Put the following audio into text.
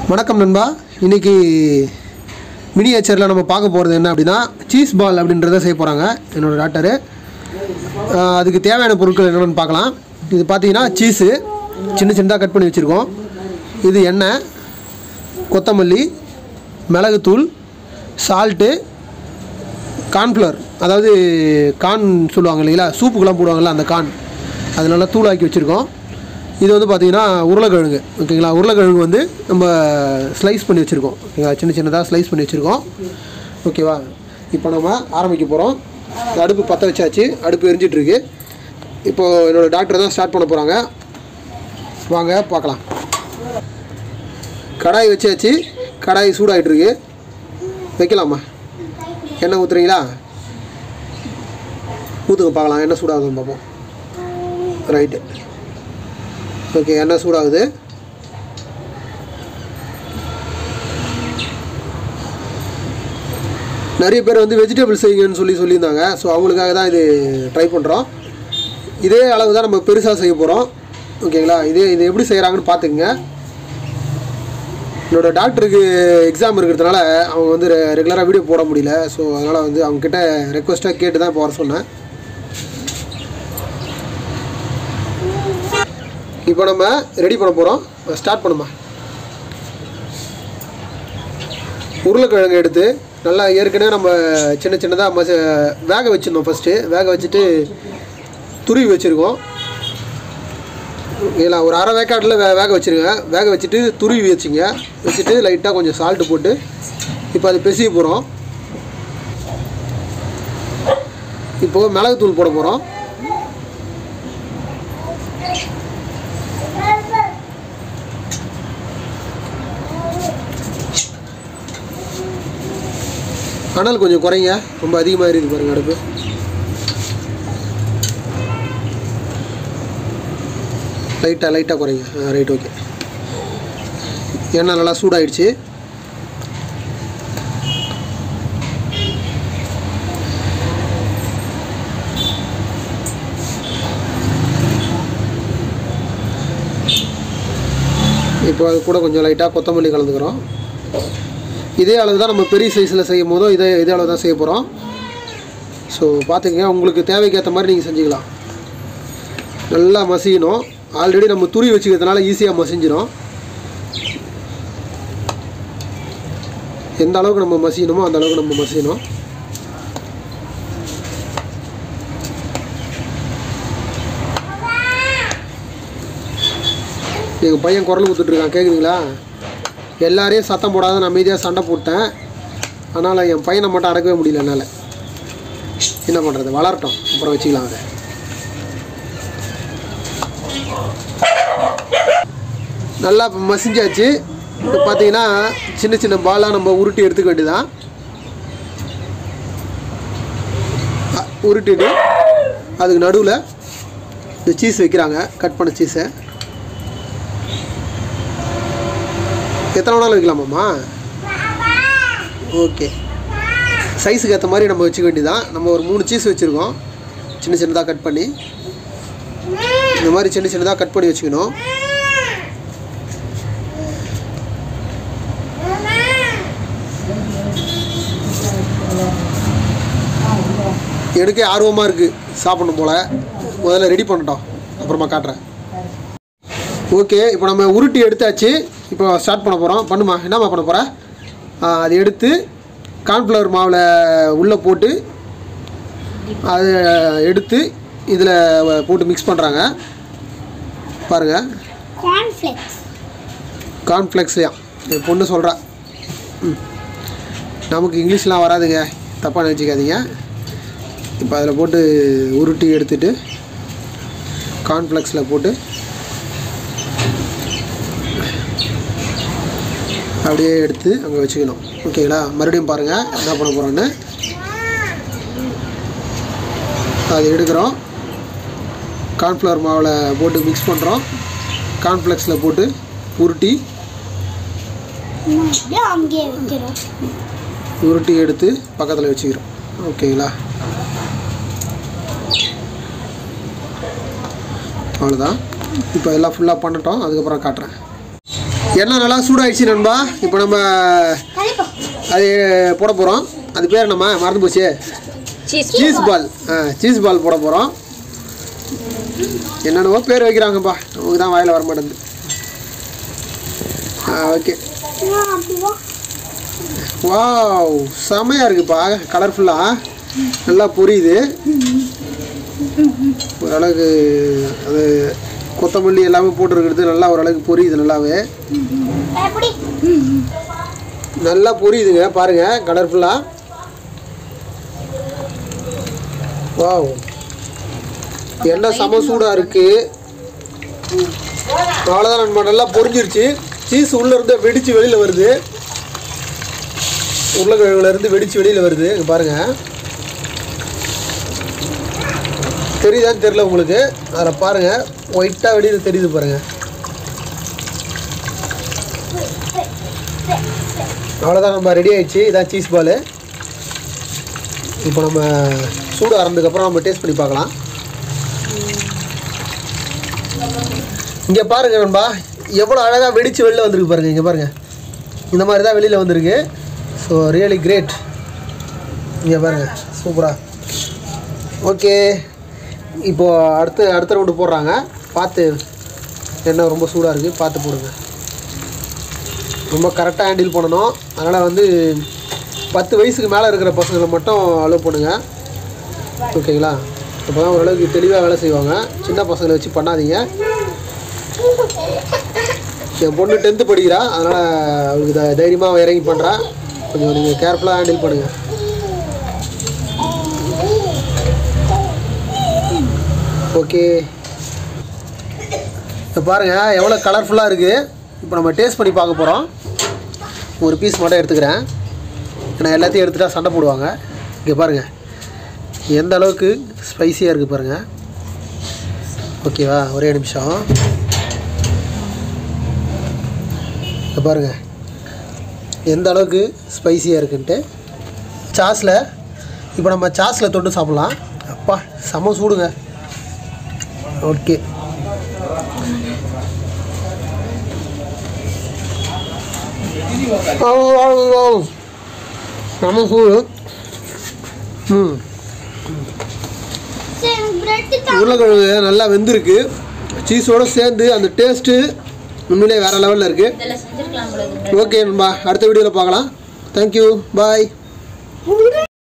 வணக்கம் நண்பா இன்னைக்கு மினியேச்சரில் நம்ம பார்க்க போகிறது என்ன அப்படின்னா சீஸ் பால் அப்படின்றத செய்ய போகிறாங்க என்னோடய டாக்டரு அதுக்கு தேவையான பொருட்கள் என்னென்னு பார்க்கலாம் இது பார்த்தீங்கன்னா சீஸு சின்ன சின்னதாக கட் பண்ணி வச்சுருக்கோம் இது எண்ணெய் கொத்தமல்லி மிளகுத்தூள் சால்ட்டு கார்ன்ஃப்ளவர் அதாவது கார்ன் சொல்லுவாங்க இல்லைங்களா சூப்புக்கெல்லாம் போடுவாங்கல்ல அந்த கார்ன் அது நல்லா தூளாக்கி வச்சுருக்கோம் இது வந்து பார்த்திங்கன்னா உருளைக்கிழங்கு ஓகேங்களா உருளைக்கிழங்கு வந்து நம்ம ஸ்லைஸ் பண்ணி வச்சுருக்கோம் ஓகேங்களா சின்ன சின்னதாக ஸ்லைஸ் பண்ணி வச்சுருக்கோம் ஓகேவா இப்போ நம்ம ஆரம்பிக்க போகிறோம் அடுப்பு பற்ற வச்சாச்சு அடுப்பு எரிஞ்சிட்ருக்கு இப்போது என்னோடய டாக்டர் தான் ஸ்டார்ட் பண்ண போகிறாங்க வாங்க பார்க்கலாம் கடாய் வச்சாச்சு கடாய் சூடாகிட்டுருக்கு வைக்கலாமா எண்ணெய் ஊற்றுறீங்களா ஊற்றுங்க பார்க்கலாம் எண்ணெய் சூடாகுதுன்னு பார்ப்போம் ரைட்டு ஓகே எண்ணெய் சூடாகுது நிறைய பேர் வந்து வெஜிடபிள் செய்யுங்கன்னு சொல்லி சொல்லியிருந்தாங்க ஸோ அவங்களுக்காக தான் இது ட்ரை பண்ணுறோம் இதே அளவு தான் நம்ம பெருசாக செய்ய போகிறோம் ஓகேங்களா இதே இது எப்படி செய்கிறாங்கன்னு பார்த்துக்குங்க என்னோட டாக்டருக்கு எக்ஸாம் இருக்கிறதுனால அவங்க வந்து ரெகுலராக வீடியோ போட முடியல ஸோ அதனால் வந்து அவங்கக்கிட்ட ரெக்வஸ்ட்டாக கேட்டு தான் இப்போ வர சொன்னேன் இப்போ நம்ம ரெடி பண்ண போகிறோம் ஸ்டார்ட் பண்ணுமா உருளைக்கிழங்கு எடுத்து நல்லா ஏற்கனவே நம்ம சின்ன சின்னதாக மச வேக வச்சிருந்தோம் ஃபஸ்ட்டு வேக வச்சுட்டு துருவி வச்சுருக்கோம் ஓகேங்களா ஒரு அரை வேக்காட்டில் வே வேக வச்சுருங்க வேக வச்சுட்டு துருவி வச்சுங்க வச்சுட்டு லைட்டாக கொஞ்சம் சால்ட்டு போட்டு இப்போ அது பெசிய போகிறோம் இப்போது மிளகுத்தூள் போட போகிறோம் அனல் கொஞ்சம் குறைங்க ரொம்ப அதிகமாக இருக்குது பாருங்க அடுப்பு லைட்டாக லைட்டாக குறைங்க ஆ ரைட் ஓகே எண்ணெய் நல்லா சூடாயிடுச்சு இப்போ அது கூட கொஞ்சம் லைட்டாக கொத்தமல்லி கலந்துக்கிறோம் இதே அளவு தான் நம்ம பெரிய சைஸில் செய்யும் போதும் இதே இதே அளவு தான் செய்ய போகிறோம் ஸோ பார்த்துக்கங்க உங்களுக்கு தேவைக்கு ஏற்ற மாதிரி நீங்கள் செஞ்சுக்கலாம் நல்லா மசியணும் ஆல்ரெடி நம்ம துரி வச்சுக்கிறதுனால ஈஸியாக மசிஞ்சிடும் எந்த அளவுக்கு நம்ம மசியணுமோ அந்த அளவுக்கு நம்ம மசியணும் எங்கள் பையன் குரல் கொடுத்துட்ருக்கான் கேட்குதுங்களா எல்லாரையும் சத்தம் போடாத நான் அமைதியாக சண்டை போட்டேன் அதனால் என் பையனை மட்டும் அடக்கவே முடியல என்னால் என்ன பண்ணுறது வளரட்டும் அப்புறம் வச்சுக்கலாம் அதை நல்லா இப்போ மசிஞ்சாச்சு இப்போ பார்த்தீங்கன்னா சின்ன சின்ன பாலாக நம்ம உருட்டி எடுத்துக்க வேண்டியதான் அ- உருட்டிட்டு அதுக்கு நடுவில் இந்த சீஸ் வைக்கிறாங்க கட் பண்ண சீஸை எத்தனை வேணாலும் வைக்கலாமாம்மா ஓகே சைஸுக்கு ஏற்ற மாதிரி நம்ம வச்சுக்க வேண்டியதான் நம்ம ஒரு மூணு சீஸ் வச்சுருக்கோம் சின்ன சின்னதாக கட் பண்ணி இந்த மாதிரி சின்ன சின்னதாக கட் பண்ணி வச்சுக்கணும் எனக்கு ஆர்வமாக இருக்குது சாப்பிடணும் போல் முதல்ல ரெடி பண்ணிட்டோம் அப்புறமா காட்டுறேன் ஓகே இப்போ நம்ம உருட்டி எடுத்தாச்சு இப்போ ஸ்டார்ட் பண்ண போகிறோம் பண்ணுமா என்னம்மா பண்ண போகிற அது எடுத்து கார்ன்ஃப்ளவர் மாவில் உள்ளே போட்டு அதை எடுத்து இதில் போட்டு மிக்ஸ் பண்ணுறாங்க பாருங்கள் கார்ன்ஃப்ளெக்ஸ் கார்ன்ஃப்ளெக்ஸ்லையா என் பொண்ணு சொல்கிறா ம் நமக்கு இங்கிலீஷ்லாம் வராதுங்க தப்பாக நினச்சிக்காதீங்க இப்போ அதில் போட்டு உருட்டி எடுத்துட்டு கார்ன்ஃப்ளெக்ஸில் போட்டு அப்படியே எடுத்து அங்கே வச்சுக்கணும் ஓகேங்களா மறுபடியும் பாருங்கள் என்ன பண்ண போகிறோன்னு அது எடுக்கிறோம் கார்ன்ஃப்ளவர் மாவில் போட்டு மிக்ஸ் பண்ணுறோம் கார்ன்ஃப்ளெக்ஸில் போட்டு உருட்டி அப்படியே அங்கேயே வைக்கிறோம் உருட்டி எடுத்து பக்கத்தில் வச்சுக்கிறோம் ஓகேங்களா அவ்வளோதான் இப்போ எல்லாம் ஃபுல்லாக பண்ணிட்டோம் அதுக்கப்புறம் காட்டுறேன் எண்ணெய் நல்லா சூடாயிடுச்சு நண்பா இப்போ நம்ம கழிப்போம் அது போட போகிறோம் அது பேர் என்னம்மா மறந்து போச்சு சீஸ் சீஸ் பால் ஆ சீஸ் பால் போட போகிறோம் என்னென்னவோ பேர் வைக்கிறாங்கப்பா நமக்கு தான் வாயில் வர மாட்டேங்குது ஆ ஓகே அப்படிவா வாவ் செமையாக இருக்குப்பா கலர்ஃபுல்லாக நல்லா புரியுது ஓரளவுக்கு அது கொத்தமல்லி எல்லாமே போட்டுருக்கிறது நல்லா ஓரளவுக்கு புரியுது நல்லாவே எப்படி நல்லா புரியுதுங்க பாருங்க கலர்ஃபுல்லாக வாவ் எண்ணெய் செம சூடாக இருக்கு அவ்வளோதான் நண்பா நல்லா பொரிஞ்சிருச்சு சீஸ் உள்ளே இருந்து வெடிச்சு வெளியில் வருது உருளைக்கிழங்குல இருந்து வெடிச்சு வெளியில் வருது இங்க பாருங்க தெரியுதான்னு தெரியல உங்களுக்கு அதில் பாருங்க ஒயிட்டாக வெளியில் தெரியுது பாருங்க அவ்வளோதான் நம்ம ரெடி ஆயிடுச்சு இதான் சீஸ் பால் இப்போ நம்ம சூடு ஆரம்பிச்சதுக்கப்புறம் நம்ம டேஸ்ட் பண்ணி பார்க்கலாம் இங்கே பாருங்க நண்பா எவ்வளோ அழகாக வெடிச்சு வெளில வந்திருக்கு பாருங்க இங்கே பாருங்க இந்த மாதிரி தான் வெளியில் வந்திருக்கு ஸோ ரியலி கிரேட் இங்கே பாருங்க சூப்பராக ஓகே இப்போது அடுத்து அடுத்த ரவுண்டு போடுறாங்க பார்த்து எண்ணெய் ரொம்ப சூடாக இருக்குது பார்த்து போடுங்க ரொம்ப கரெக்டாக ஹேண்டில் பண்ணணும் அதனால் வந்து பத்து வயசுக்கு மேலே இருக்கிற பசங்களை மட்டும் அலோவ் பண்ணுங்க ஓகேங்களா அப்போ தான் ஓரளவுக்கு தெளிவாக வேலை செய்வாங்க சின்ன பசங்களை வச்சு பண்ணாதீங்க என் பொண்ணு டென்த்து படிக்கிறா அதனால் அவளுக்கு த தைரியமாக இறங்கி பண்ணுறா கொஞ்சம் நீங்கள் கேர்ஃபுல்லாக ஹேண்டில் பண்ணுங்கள் ஓகே இப்போ பாருங்கள் எவ்வளோ கலர்ஃபுல்லாக இருக்குது இப்போ நம்ம டேஸ்ட் பண்ணி பார்க்க போகிறோம் ஒரு பீஸ் மட்டும் எடுத்துக்கிறேன் ஏன்னா எல்லாத்தையும் எடுத்துட்டா சண்டை போடுவாங்க இங்கே பாருங்கள் எந்த அளவுக்கு ஸ்பைசியாக இருக்குது பாருங்கள் ஓகேவா ஒரே நிமிஷம் இங்கே பாருங்கள் எந்த அளவுக்கு ஸ்பைசியாக இருக்குன்ட்டு சாஸில் இப்போ நம்ம சாஸில் தொட்டு சாப்பிட்லாம் அப்பா செம சூடுங்க ஓகே செம சூடு ம் சரி பிரெட் உருளைக்கிழங்கு நல்லா வெந்திருக்கு சீஸோடு சேர்ந்து அந்த டேஸ்ட்டு உண்மையிலே வேறு லெவலில் இருக்குது இதெல்லாம் செஞ்சிருக்கலாம் போல இருக்கு. ஓகே நண்பா அடுத்த வீடியோவில் பார்க்கலாம் தேங்க்யூ பாய்